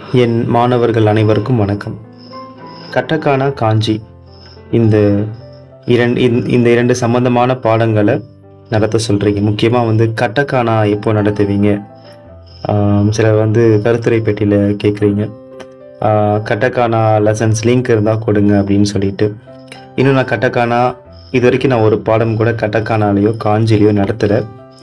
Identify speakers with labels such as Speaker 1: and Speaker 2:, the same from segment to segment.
Speaker 1: என் மாணவர்கள் அனைவருக்கும் வணக்கம் கட்டக்கானா காஞ்சி இந்த இரண்டு இந்த- இந்த இரண்டு சம்பந்தமான பாடங்களை நடத்த சொல்கிறீங்க முக்கியமாக வந்து கட்டக்கானா எப்போ நடத்துவீங்க ஆம், சிலர் வந்து கருத்துரை பெட்டியில் கேட்குறீங்க கட்டக்கானா லெசன்ஸ் லிங்க் இருந்தால் கொடுங்க அப்படின்னு சொல்லிட்டு இன்னும் நான் கட்டக்கானா இது வரைக்கும் நான் ஒரு பாடம் கூட கட்டக்கானாலேயோ காஞ்சிலேயோ நடத்துகிறேன்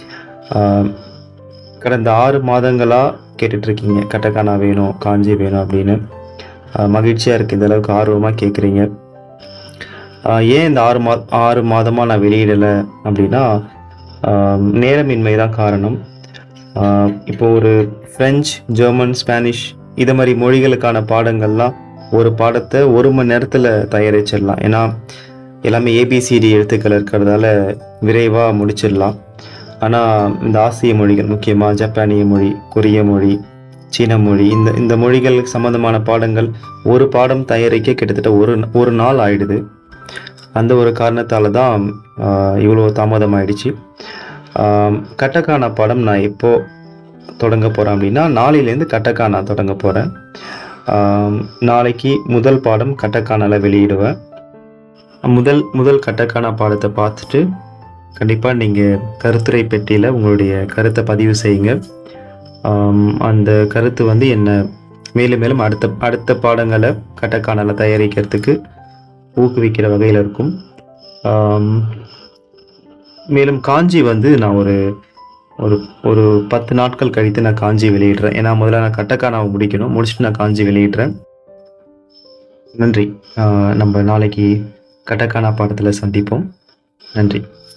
Speaker 1: கடந்த ஆறு மாதங்களாக கேட்டுட்ருக்கீங்க கட்டக்கானா வேணும் காஞ்சி வேணும் அப்படின்னு மகிழ்ச்சியாக இருக்குது இந்த அளவுக்கு ஆர்வமாக கேட்குறீங்க ஏன் இந்த ஆறு மா ஆறு மாதமாக நான் வெளியிடலை அப்படின்னா ஆஹ் நேரமின்மை தான் காரணம் ஆஹ் இப்போ ஒரு ஃப்ரெஞ்ச் ஜெர்மன் ஸ்பானிஷ் இது மாதிரி மொழிகளுக்கான பாடங்கள்லாம் ஒரு பாடத்தை ஒரு மணி நேரத்தில் தயாரிச்சிடலாம் ஏன்னா எல்லாமே ஏபிசிடி எழுத்துக்கள் இருக்கிறதால விரைவாக முடிச்சிடலாம் ஆனால் இந்த ஆசிய மொழிகள் முக்கியமாக ஜப்பானிய மொழி கொரிய மொழி சீன மொழி இந்த இந்த மொழிகளுக்கு சம்மந்தமான பாடங்கள் ஒரு பாடம் தயாரிக்க கிட்டத்தட்ட ஒரு ஒரு நாள் ஆயிடுது அந்த ஒரு காரணத்தால் தான் இவ்வளோ தாமதம் ஆயிடுச்சு ஆம், கட்டக்கானா பாடம் நான் எப்போ தொடங்க போகிறேன் அப்படின்னா நாளையிலேருந்து கட்டக்கானா தொடங்க போகிறேன் நாளைக்கு முதல் பாடம் கட்டக்கானால வெளியிடுவேன் முதல் முதல் கட்டக்கானா பாடத்தை பார்த்துட்டு கண்டிப்பாக நீங்கள் கருத்துரை பெட்டியில் உங்களுடைய கருத்தை பதிவு செய்யுங்க ஆம், அந்த கருத்து வந்து என்ன மேலும் மேலும் அடுத்த அடுத்த பாடங்களை கட்டக்கானல தயாரிக்கிறதுக்கு ஊக்குவிக்கிற வகையில் இருக்கும் ஆம், மேலும் காஞ்சி வந்து நான் ஒரு ஒரு ஒரு பத்து நாட்கள் கழித்து நான் காஞ்சி வெளியிடுறேன் ஏன்னா முதல்ல நான் கட்டக்கானாவை முடிக்கணும் முடிச்சுட்டு நான் காஞ்சி வெளியிடுறேன் நன்றி ஆஹ் நம்ம நாளைக்கு கட்டக்கானா பாடத்தில் சந்திப்போம் நன்றி